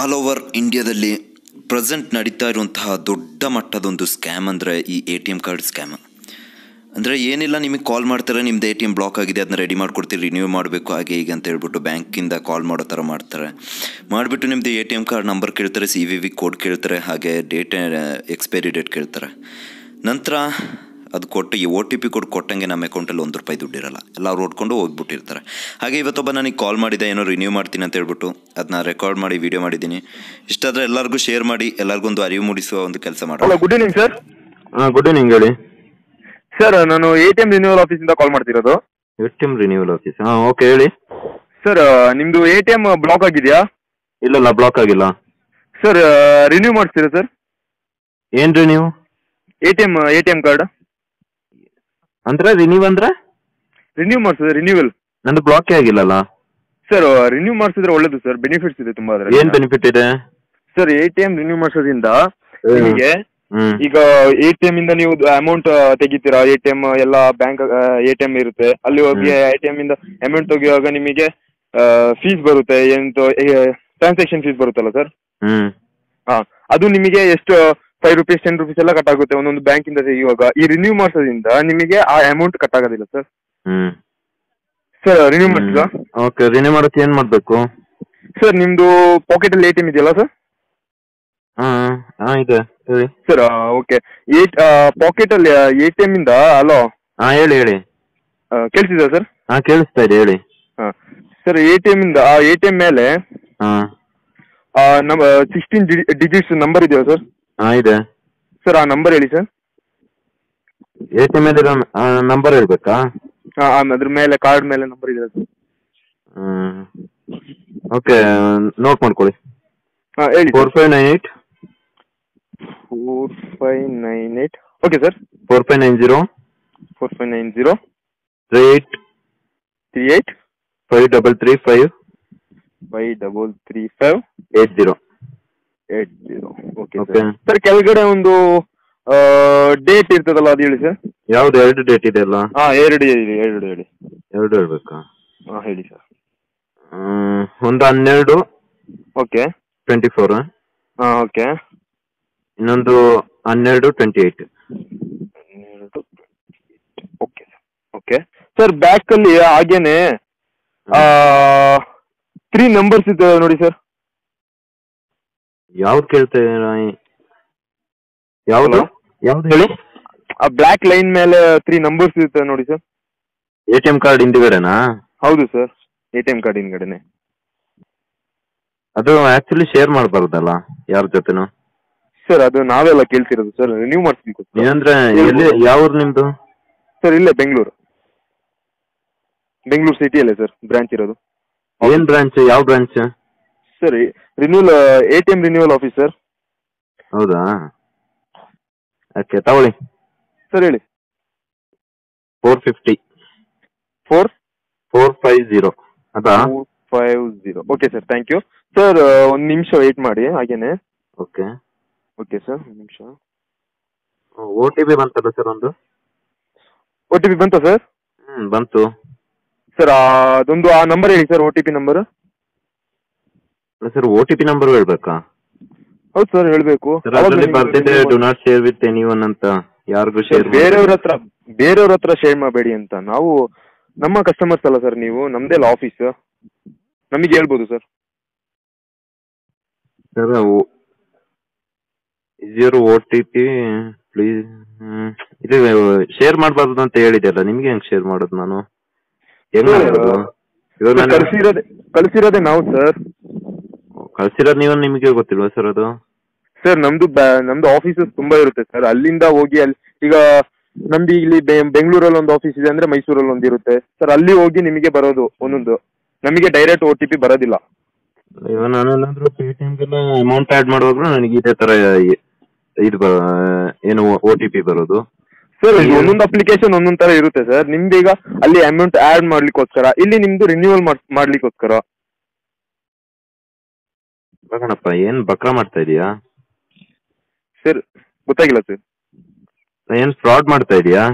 All over ಇಂಡಿಯಾದಲ್ಲಿ present ನಡೀತಾ ಇರುವಂತಹ ದೊಡ್ಡ ಮಟ್ಟದೊಂದು ಸ್ಕ್ಯಾಮ್ ಅಂದರೆ ಈ A T M card scam ಅಂದರೆ ಏನಿಲ್ಲ ನಿಮಗೆ ಕಾಲ್ ಮಾಡ್ತಾರೆ ನಿಮ್ದು ಎ ಟಿ ಎಮ್ ಬ್ಲಾಕ್ ಆಗಿದೆ ಅದನ್ನ ರೆಡಿ ಮಾಡ್ಕೊಡ್ತೀರಿ ರಿನ್ಯೂ ಮಾಡಬೇಕು ಹಾಗೆ ಹೀಗೆ ಅಂತ ಹೇಳ್ಬಿಟ್ಟು ಬ್ಯಾಂಕಿಂದ ಕಾಲ್ ಮಾಡೋ ಥರ ಮಾಡ್ತಾರೆ ಮಾಡಿಬಿಟ್ಟು ನಿಮ್ಮದು A T M card number ಕೇಳ್ತಾರೆ ಸಿ ವಿ ವಿ ಕೋಡ್ ಕೇಳ್ತಾರೆ ಹಾಗೆ ಡೇಟ್ ಎಕ್ಸ್ಪೈರಿ ಡೇಟ್ ಕೇಳ್ತಾರೆ ನಂತರ ಅದು ಕೊಟ್ಟು ಈ ಓ ಟಿ ಪಿ ಕೊಟ್ಟು ಕೊಟ್ಟಂಗೆ ನಮ್ಮ ಅಕೌಂಟಲ್ಲಿ ಒಂದು ರೂಪಾಯಿ ದುಡ್ಡಿರಲ್ಲ ಎಲ್ಲ ಅವ್ರು ಹೊಡ್ಕೊಂಡು ಹೋಗ್ಬಿಟ್ಟಿರ್ತಾರೆ ಹಾಗೆ ಇವತ್ತೊಬ್ಬ ನನಗೆ ಕಾಲ್ ಮಾಡಿದೆ ಏನೋ ರಿನ್ಯೂ ಮಾಡ್ತೀನಿ ಅಂತ ಹೇಳ್ಬಿಟ್ಟು ಅದನ್ನ ರೆಕಾರ್ಡ್ ಮಾಡಿ ವಿಡಿಯೋ ಮಾಡಿದ್ದೀನಿ ಇಷ್ಟಾದರೆ ಎಲ್ಲರಿಗೂ ಶೇರ್ ಮಾಡಿ ಎಲ್ಲರಿಗೊಂದು ಅರಿವು ಮೂಡಿಸುವ ಒಂದು ಕೆಲಸ ಮಾಡೋಣ ಹಲೋ ಗುಡ್ ಈವ್ನಿಂಗ್ ಸರ್ ಹಾಂ ಗುಡ್ ಈವ್ನಿಂಗ್ ಹೇಳಿ ಸರ್ ನಾನು ಎ ಟಿ ಎಮ್ ರಿನ್ಯೂವಲ್ ಆಫೀಸಿಂದ ಕಾಲ್ ಮಾಡ್ತಿರೋದು A T M renewal office ಹಾಂ ಓಕೆ ಹೇಳಿ ಸರ್ ನಿಮ್ಮದು ಎ ಟಿ ಎಮ್ ಬ್ಲಾಕ್ ಆಗಿದೆಯಾ ಇಲ್ಲಲ್ಲ ಬ್ಲಾಕ್ ಆಗಿಲ್ಲ ಸರ್ ರಿನ್ಯೂ ಮಾಡಿಸ್ತೀರಾ ಸರ್ ಏನು ರೀ ನೀವು A T M A T M card ಅಂದ್ರೆ ರಿನ್ಯೂ ಅಂದ್ರೆ ರಿನ್ಯೂ ಮಾಡಿಸಿದ್ರೆ ರಿನ್ಯೂವಲ್ ನಂದು ಬ್ಲಾಕೇ ಆಗಿಲ್ಲಲ್ಲ ಸರ್ ರಿನ್ಯೂ ಮಾಡಿಸಿದ್ರೆ ಒಳ್ಳೇದು ಸರ್ ಬೆನಿಫಿಟ್ಸ್ ಇದೆ ತುಂಬಾ ಏನು ಅದರಲ್ಲಿ ಬೆನಿಫಿಟ್ ಇದೆ sir A T M renew ಮಾಡಿಸೋದ್ರಿಂದ ಹ್ಮ್. ನಿಮಗೆ ಹ್ಞೂ ಈಗ ಎ ಟಿ ಎಮ್ ಇಂದ ನೀವು ಅಮೌಂಟ್ ತೆಗಿತೀರಾ ಎ ಟಿ ಎಮ್ ಎಲ್ಲ ಬ್ಯಾಂಕ್ ಎ ಟಿ ಎಮ್ ಇರುತ್ತೆ ಅಲ್ಲಿ ಹೋಗಿ ಎ ಟಿ ಎಮ್ ಇಂದ ಅಮೌಂಟ್ ತೆಗಿಯುವಾಗ ನಿಮಗೆ ಫೀಸ್ ಬರುತ್ತೆ ಎಂತ ಟ್ರಾನ್ಸಾಕ್ಷನ್ ಫೀಸ್ ಬರುತ್ತಲ್ಲ ಸರ್ ಹ್ಞೂ ಹಾ ಅದು ನಿಮಗೆ ಎಷ್ಟು ಫೈವ್ ರುಪೀಸ್ ಟೆನ್ ರುಪೀಸ್ ಎಲ್ಲ ಕಟ್ ಆಗುತ್ತೆ ಒಂದೊಂದು ಬ್ಯಾಂಕಿಂದ ತೆಗೆಯುವಾಗ ಈ ರಿನ್ಯೂ ಮಾಡಿಸೋದ್ರಿಂದ ನಿಮಗೆ ಆ ಅಮೌಂಟ್ ಕಟ್ ಆಗೋದಿಲ್ಲ ಸರ್ ಹ್ಞೂ ಸರ್ ರಿನ್ಯೂ ಮಾಡಿಸಿದ ಓಕೆ ರಿನ್ಯೂ ಮಾಡೋಕ್ಕೆ ಏನು ಮಾಡಬೇಕು ಸರ್ ನಿಮ್ದು ಪಾಕೆಟ್ ಅಲ್ಲಿ ಎ ಟಿ ಎಮ್ ಇದೆಯಲ್ಲ ಸರ್ ಹಾಂ ಹಾಂ ಇದೆ ಹೇಳಿ ಸರ್ ಓಕೆ ಏಟ್ ಪಾಕೆಟ್ ಅಲ್ಲಿ ಎ ಟಿ ಎಮ್ ಇಂದ ಅಲೋ ಹಾಂ ಹೇಳಿ ಹೇಳಿ ಕೇಳಿಸಿದ ಸರ್ ಹಾಂ ಕೇಳಿಸ್ತಾ ಇದೆ ಹೇಳಿ ಹಾ ಸರ್ ಎ ಟಿ ಎಮ್ ಇಂದ ಆ ಎ ಟಿ ಎಮ್ ಮೇಲೆ ಹಾಂ ನಮ್ಮ ಸಿಕ್ಸ್ಟೀನ್ ಡಿಜಿಟ್ಸ್ ನಂಬರ್ ಇದೆಯಾ ಸರ್ ಹಾಂ ಇದೆ ಸರ್ ಆ ನಂಬರ್ ಹೇಳಿ ಸರ್ ಎ ಟಿ ಎಮ್ ಇರೋ ನಂಬರ್ ಹೇಳ್ಬೇಕಾ ಹಾಂ ಅದ್ರ ಮೇಲೆ ಕಾರ್ಡ್ ಮೇಲೆ ನಂಬರ್ ಇದೆ ಸರ್ ಹ್ಞೂ ಓಕೆ ನೋಟ್ ಮಾಡ್ಕೊಳ್ಳಿ ಹಾಂ ಹೇಳಿ four five nine eight four five nine eight okay sir four five nine zero four five nine zero three eight three eight five double three five five double three five eight zero eight zero okay Okay. Sir ಕೆಳಗಡೆ ಒಂದು date ಇರ್ತದಲ್ಲ ಅದು ಹೇಳಿ sir ಯಾವ್ದು ಎರಡು date ಇದೆ ಅಲ್ಲ ಹಾಂ ಎರಡು ಹೇಳಿ ಎರಡು ಹೇಳಿ ಎರಡು ಹೇಳ್ಬೇಕಾ ಹಾಂ ಹೇಳಿ ಸರ್ ಹ್ಮ್, ಒಂದು ಹನ್ನೆರಡು ಓಕೆ ಟ್ವೆಂಟಿ ಫೋರ್ ಹಾಂ ಓಕೆ ಇನ್ನೊಂದು ಹನ್ನೆರಡು ಟ್ವೆಂಟಿ ಏಯ್ಟ್ ಹನ್ನೆರಡು ಓಕೆ ಸರ್ ಓಕೆ ಸರ್ ಬ್ಯಾಕಲ್ಲಿ ಹಾಗೇನೆ ತ್ರೀ ನಂಬರ್ಸ್ ಇದೆ ನೋಡಿ ಸರ್ ಯಾವ್ದು ಕೇಳ್ತಾ ಇದೀರಾ? ಯಾವ್ದು Hello? ಯಾವ್ದು ಹೇಳಿ ಆ ಬ್ಲ್ಯಾಕ್ ಲೈನ್ ಮೇಲೆ ತ್ರೀ ನಂಬರ್ಸ್ ಇರುತ್ತೆ ನೋಡಿ sir A T M card ಹಿಂದ್ಗಡೆನಾ ಹೌದು sir A T M card ಹಿಂದ್ಗಡೆನೆ ಅದು ಆಕ್ಚುಲಿ ಶೇರ್ ಮಾಡಬಾರ್ದಲ್ಲ ಯಾರ ಜೊತೆನೂ ಸರ್ ಅದು ನಾವೆಲ್ಲ ಕೇಳ್ತಿರೋದು ಸರ್ ರಿನ್ಯೂ ಮಾಡಿಸ್ಬೇಕು ಏನಂದ್ರೆ ಎಲ್ಲಿ ಯಾವ ಊರು ನಿಮ್ದು ಸರ್ ಇಲ್ಲೇ ಬೆಂಗಳೂರು ಬೆಂಗಳೂರು ಸಿಟಿಯಲ್ಲೇ ಸರ್ ಬ್ರಾಂಚ್ ಇರೋದು ಏನ್ ಬ್ರಾಂಚ್ ಯಾವ branch sir renewal A T M renewal office sir ಹೌದಾ ಓಕೆ ತಗೊಳ್ಳಿ ಸರ್ ಹೇಳಿ four fifty four four five zero ಅದಾ five zero okay sir thank you sir ಒಂದು ನಿಮಿಷ ವೆಯ್ಟ್ ಮಾಡಿ ಹಾಗೇನೆ ಓಕೆ ಓಕೆ ಸರ್ ಒಂದು ನಿಮಿಷ ಓ ಟಿ ಪಿ ಬಂತಲ್ಲ ಸರ್ ಒಂದು ಓ ಟಿ ಪಿ ಬಂತಾ ಸರ್ ಹ್ಮ್ ಬಂತು ಸರ್ ಅದೊಂದು ಆ ನಂಬರ್ ಹೇಳಿ sir O T P number sir O T P number ಹೇಳ್ಬೇಕಾ ಹೌದು ಸರ್ ಹೇಳಬೇಕು ಸರ್ ಅದರಲ್ಲಿ ಬರ್ತಿದೆ do not share with any one ಅಂತ ಯಾರಿಗೂ ಶೇರ್ ಬೇರೆಯವ್ರ ಹತ್ರ ಬೇರೆಯವ್ರ ಹತ್ರ ಶೇರ್ ಮಾಡಬೇಡಿ ಅಂತ ನಾವು ನಮ್ಮ ಕಸ್ಟಮರ್ಸ್ ಅಲ್ಲ ಸರ್ ನೀವು ನಮ್ದೆಲ್ಲ ಆಫೀಸ್ ನಮಗೆ ಹೇಳ್ಬೋದು sir sir is O T P please ಇದು ಶೇರ್ ಮಾಡಬಾರ್ದು ಅಂತ ಹೇಳಿದೆಲ್ಲ ನಿಮ್ಗೆ ಹೆಂಗ್ ಶೇರ್ ಮಾಡೋದು ನಾನು ಹೆಂಗ್ Sir, ಮಾಡೋದು ಇವಾಗ ನಾನು ಕಳ್ಸಿರೋದೇ ಕಳ್ಸಿರೋದೇ ನಾವು ಸರ್ ಕಳ್ಸಿರೋದು ನೀವು ನಿಮಗೆ ಗೊತ್ತಿಲ್ವಾ ಸರ್ ಅದು ಸರ್ ನಮ್ದು ಬ್ಯಾ- ನಮ್ದು ಆಫೀಸಸ್ ತುಂಬಾ ಇರುತ್ತೆ ಸರ್ ಅಲ್ಲಿಂದ ಹೋಗಿ ಅಲ್ಲಿ ಈಗ ನಮ್ದು ಇಲ್ಲಿ ಬೆ- ಬೆಂಗಳೂರಲ್ಲಿ ಒಂದು ಆಫೀಸ್ ಇದೆ ಅಂದ್ರೆ ಮೈಸೂರಲ್ಲಿ ಒಂದು ಇರುತ್ತೆ ಸರ್ ಅಲ್ಲಿ ಹೋಗಿ ನಿಮಗೆ ಬರೋದು ಒಂದೊಂದು ನಮಗೆ ಡೈರೆಕ್ಟ್ ಓ ಟಿ ಪಿ ಬರೋದಿಲ್ಲ ಇವಾಗ ನಾನು ಏನಾದ್ರು ಪೇ ಟಿ ಎಮ್ಗೆಲ್ಲ ಅಮೌಂಟ್ ಆ್ಯಡ್ ಮಾಡುವಾಗಲೂ ನನಗೆ ಇದೇ ಥರ ಇದು ಬ ಏನು ಓ ಟಿ ಪಿ ಬರೋದು ಸರ್ ಒಂದೊಂದು ಅಪ್ಲಿಕೇಶನ್ ಒಂದೊಂದ್ ತರ ಇರುತ್ತೆ ಸರ್ ನಿಮ್ದು ಈಗ ಅಲ್ಲಿ ಅಮೌಂಟ್ ಆಡ್ ಮಾಡ್ಲಿಕ್ಕೋಸ್ಕರ ಇಲ್ಲಿ ನಿಮ್ದು ರಿನ್ಯೂವಲ್ ಮಾಡ್ಲಿಕ್ಕೋಸ್ಕರ ಕಣಪ್ಪ ಏನ್ ಬಕ್ರ ಮಾಡ್ತಾ ಇದೀಯಾ ಸರ್ ಗೊತ್ತಾಗಿಲ್ಲ ಸರ್ ಏನ್ ಫ್ರಾಡ್ ಮಾಡ್ತಾ ಇದೀಯಾ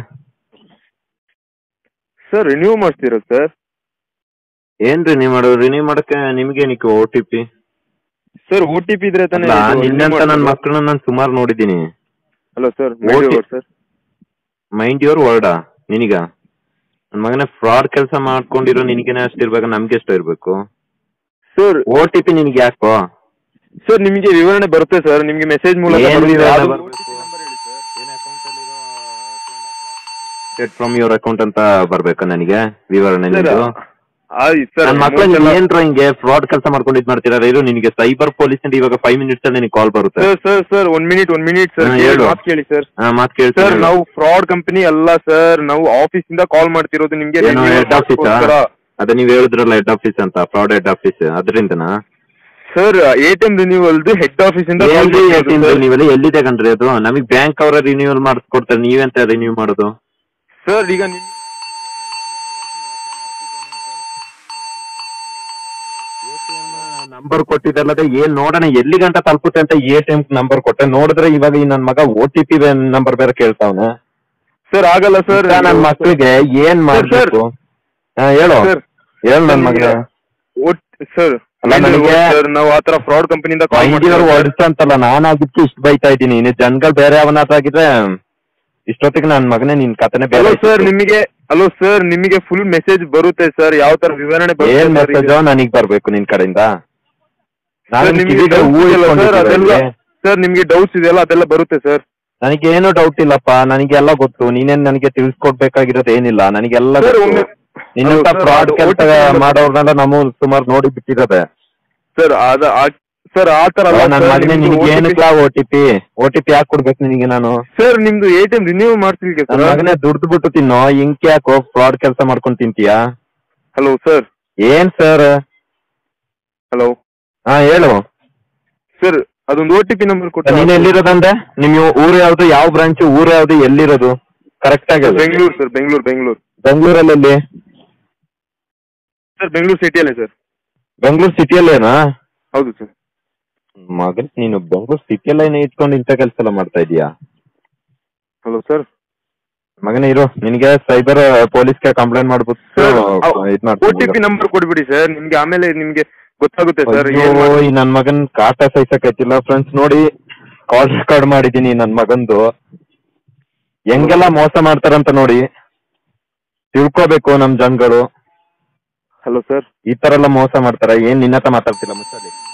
ಸರ್ ರಿನ್ಯೂ ಮಾಡ್ತೀರಾ ಸರ್ ಏನ್ ರಿನ್ಯೂ ಮಾಡೋದು ರಿನ್ಯೂ ಮಾಡಕ್ಕೆ ನಿಮ್ಗೆ ಏನಕ್ಕೆ O T P sir O T P ಇದ್ರೆ ತಾನೇ ಅಲ್ಲ, ನಿನ್ನಂತ ನನ್ನ ಮಕ್ಕಳನ್ನ ನಾನು ಸುಮಾರು ನೋಡಿದ್ದೀನಿ hello sir OTP. Sir mind your ವರ್ಡಾ ನಿನಗ ನನ್ನ ಮಗನೇ ಫ್ರಾಡ್ ಕೆಲಸ ಮಾಡ್ಕೊಂಡಿರೋ ನಿನಗೇನೆ ಅಷ್ಟು ಇರ್ಬೇಕು ನಮ್ಗೆ ಎಷ್ಟು ಇರ್ಬೇಕು ಸರ್ ಓ ಟಿ ಪಿ ನಿನಗೆ ಯಾಕೋ ಸರ್ ನಿಮಗೆ ವಿವರಣೆ ಬರುತ್ತೆ ಸರ್ ನಿಮಗೆ ಮೆಸೇಜ್ ಮೂಲಕ ಏನ್ ಬರುತ್ತೆ. ವಿವರಣೆ ಅದು ಬರ್ಬೇಕು? OTP number ಹೇಳಿ ಸರ್. ಫ್ರಮ್ ಯುವರ್ ಅಕೌಂಟ್ ಅಂತ ಬರ್ಬೇಕಾ ನನಗೆ ವಿವರಣೆ ಸರ್, ನಿಂದು ಆಯ್ತು ಸರ್ ನನ್ನ ಮಕ್ಕಳು amount ಎಲ್ಲ- ಏನ್ರ ಹಿಂಗೆ ಫ್ರಾಡ್ ಕೆಲಸ ಮಾಡ್ಕೊಂಡು ಇದ್ ಮಾಡ್ತೀರಾ ಇರು ನಿನಗೆ ಸೈಬರ್ ಪೊಲೀಸ್ ಅಂತ ಇವಾಗ ಫೈವ್ ಮಿನಿಟ್ಸ್ ಅಲ್ಲಿ ನಿನಗೆ ಕಾಲ್ ಬರುತ್ತೆ ಸರ್ ಸರ್ ಸರ್ ಒಂದ್ ಮಿನಿಟ್ ಒಂದ್ ಮಿನಿಟ್ ಸರ್ ಹಾ, ಹೇಳು. ಮಾತು ಕೇಳಿ ಸರ್ ಹಾ ಮಾತ್ ಸರ್ ಕೇಳ್ತೀನಿ ನಾವು ಫ್ರಾಡ್ ಕಂಪನಿ ಅಲ್ಲ ಸರ್ ನಾವು ಆಫೀಸ್ ಇಂದ ಕಾಲ್ ಮಾಡ್ತಿರೋದು ನಿಮ್ಗೆ ಏನೋ renew ಹೆಡ್ ಆಫೀಸಾ ಮಾಡ್ಸ್ಕೊಸ್ಕರ. ಅದೇ ನೀವ್ ಹೇಳಿದ್ರಲ್ಲ ಹೆಡ್ ಆಫೀಸ್ ಅಂತ ಫ್ರಾಡ್ ಹೆಡ್ ಆಫೀಸ್ ಅದರಿಂದನಾ ಸರ್ ಎ ಟಿ ಎಂ ರಿನ್ಯೂವಲ್ದು ಹೆಡ್ ಆಫೀಸ್ ಇಂದ call ಎಲ್ಲಿ ಮಾಡ್ತಿರೋದು ಸರ್. ನೀವೆಲ್ಲ ಎಲ್ಲಿದೆ ಕಣ್ರಿ ಅದು ನಮಗೆ ಬ್ಯಾಂಕ್ ಅವರ ರಿನ್ಯೂವಲ್ ಮಾಡಿಸ್ಕೊಡ್ತಾರೆ ನೀವೆಂತ ರಿನ್ಯೂ ಮಾಡೋದು ಸರ್ ಈಗ ನಿಮ್ ನಂಬರ್ ಕೊಟ್ಟಿದ್ದಲ್ಲದೆ ಏನ್ ನೋಡೋಣ ಎಲ್ಲಿ ಗಂಟ ತಲುಪುತ್ತೆ ಅಂತ ಎ ಟಿ ಎಂ ನಂಬರ್ ಕೊಟ್ಟೆ ನೋಡಿದ್ರೆ ಇವಾಗ ಈ ನನ್ ಮಗ ಓ ಟಿ ಪಿ ನಂಬರ್ ಬೇರೆ ಕೇಳ್ತಾವನೆ ಸರ್ ಆಗಲ್ಲ ಸರ್ ನನ್ ಮಕ್ಳಿಗೆ ಏನ್ ಮಾಡ್ಬೇಕು ಹಾ, ಹೇಳು ಸರ್ ಹೇಳು ನನ್ ಮಗನೇ ಸರ್ ಅಲ್ಲ, ನನಗೆ- ಸರ್ ನಾವು ಆತರ ಫ್ರಾಡ್ ಕಂಪನಿಯಿಂದ ಕಾಲ್ ಐದಿನವ್ರು ಮಾಡ್ತಿರೋದು ಹೊಡ್ಸ ಅಂತಲ್ಲ ನಾನು ಆಗಿದ್ದಕ್ಕೆ ಇಷ್ಟು ಬೈತಾ ಇದ್ದೀನಿ ಇನ್ನು ಜನಗಳು ಬೇರೆ ಅವನಾದ್ರು ಆಗಿದ್ರೆ ಇಷ್ಟೊತ್ತಿಗೆ ನನ್ ಮಗನೇ ನಿನ್ ಕಥನೆ ಬೇರೆ ಹಲೋ ಸರ್ ಇತ್ತು. ನಿಮಗೆ ಹಲೋ ಸರ್ ನಿಮಗೆ ಫುಲ್ ಮೆಸೇಜ್ ಬರುತ್ತೆ ಸರ್ ಯಾವ ತರ ವಿವರಣೆ ಬರುತ್ತೆ ಏನ್ sir ಮೆಸೇಜ್ ಇದು? ನನಗ್ ಬರ್ಬೇಕು ನಿನ್ ಕಡೆಯಿಂದ ನಾನು ಸರ್, ನಿಮ್ಗೆ ಕಿವಿಗೆ doubts ಹೂ ಇದೆಯಲ್ಲ ಸರ್ ಅದೆಲ್ಲ ಇಟ್ಕೊಂಡಿದ್ದೀನಿ. ಸರ್ ನಿಮ್ಗೆ ಡೌಟ್ಸ್ ಇದೆಯಲ್ಲ ಅದೆಲ್ಲ ಬರುತ್ತೆ ಸರ್ ನನಗೇನು ಡೌಟ್ ಇಲ್ಲಪ್ಪ ನನಗೆಲ್ಲ ಗೊತ್ತು ನೀನೇನ್ ನನಗೆ ತಿಳಿಸ್ಕೊಡ್ಬೇಕಾಗಿರೋದು ಏನಿಲ್ಲ ನನಗೆಲ್ಲ ಸರ್, ಗೊತ್ತು ಒಮ್ಮೆ- ನಿನ್ನಂತ ಹೌದು, sir, ಫ್ರಾಡ್ ಅದು ಕೆಲಸ OTP number- ಮಾಡೋರ್ನೆಲ್ಲ ನಾವು ಸುಮಾರು ನೋಡಿ ಬಿಟ್ಟಿರೋದೆ ಸರ್ ಅದ ಸರ್ ಆ ತರ ಅಲ್ಲ ನನ್ನ sir, ಮಗನೇ ನಿಮ್ದು ನಿನಗೆ OTP ಏನಕ್ಲ O T P O T P ಯಾಕೆ ಕೊಡ್ಬೇಕು ನಿನಗೆ ನಾನು ಸರ್ ನಿಮ್ದು ಎ ಟಿ ಎಂ ರಿನ್ಯೂ ಮಾಡ್ತಿಲ್ಗೆ ನನ್ನ ಸರ್ ಮಗನೇ ದುಡ್ದು ಬಿಟ್ಟು ತಿನ್ನೋ ಇಂಕ್ ಯಾಕೋ ಫ್ರಾಡ್ ಕೆಲಸ ಮಾಡ್ಕೊಂಡ್ ತಿಂತೀಯಾ ಹಲೋ ಸರ್ ಏನ್ ಸರ್ ಹಲೋ ಹಾ ಹೇಳು ಸರ್ ಅದೊಂದು ಓ ಟಿ ಪಿ ನಂಬರ್ ಕೊಟ್ಟು ನೀನ್ ಎಲ್ಲಿರೋದಂದೆ ನಿಮ್ ಇವ್- ಊರು ಯಾವ್ದು ಯಾವ ಬ್ರಾಂಚ್ ಊರು ಯಾವ್ದು ಎಲ್ಲಿರೋದು ಕರೆಕ್ಟ್ ಆಗಿ ಹೇಳು. ಬೆಂಗಳೂರು ಸರ್ ಬೆಂಗಳೂರು ಬೆಂಗಳೂರು ಬೆಂಗಳೂರಲ್ಲಿ ಎಲ್ಲಿ ಸರ್ ಬೆಂಗಳೂರು ಸಿಟಿಯಲ್ಲೇ ಸರ್ ಬೆಂಗಳೂರು ಸಿಟಿಯಲ್ಲೇನಾ ಹೌದು ಸರ್ ಮಗನ್ ನೀನು ಬೆಂಗಳೂರು ಸಿಟಿಯಲ್ಲೇ ಇಟ್ಕೊಂಡು ಇಂಥ ಕೆಲಸ ಎಲ್ಲ ಮಾಡ್ತಾ ಇದೀಯಾ ಹಲೋ ಸರ್ ಮಗನೇ ಇರು ನಿನಗೆ ಸೈಬರ್ ಪೊಲೀಸ್ಗೆ ಕಂಪ್ಲೇಂಟ್ ಮಾಡ್ಬಿಟ್ಟು ಸರ್ ಇದ್ ಓ ಟಿ ಪಿ ನಂಬರ್ ಕೊಡ್ಬಿಡಿ ಸರ್ ನಿಮ್ಗೆ ಆಮೇಲೆ ನಿಮ್ಗೆ ಗೊತ್ತಾಗುತ್ತೆ ಸರ್ ಅಯ್ಯೋ, ಏನ್ ಮಾಡ್- ಈ ನನ್ ಮಗನ್ ಕಾಟ ಸಹಿಸಕತ್ತಿಲ್ಲ ಫ್ರೆಂಡ್ಸ್ ನೋಡಿ ಕಾಲ್ ರೆಕಾರ್ಡ್ ಮಾಡಿದೀನಿ ನನ್ ಮಗಂದು ಹೆಂಗೆಲ್ಲ ಮೋಸ ಮಾಡ್ತಾರಂತ ನೋಡಿ ತಿಳ್ಕೊಬೇಕು ನಮ್ ಜನಗಳು ಹಲೋ ಸರ್ ಈ ತರ ಎಲ್ಲ ಮೋಸ ಮಾಡ್ತಾರ ಏನ್ ನಿನ್ನ ಹತ್ರ ಮಾತಾಡ್ತಿಲ್ಲ ಮುಚ್ಚಲಿ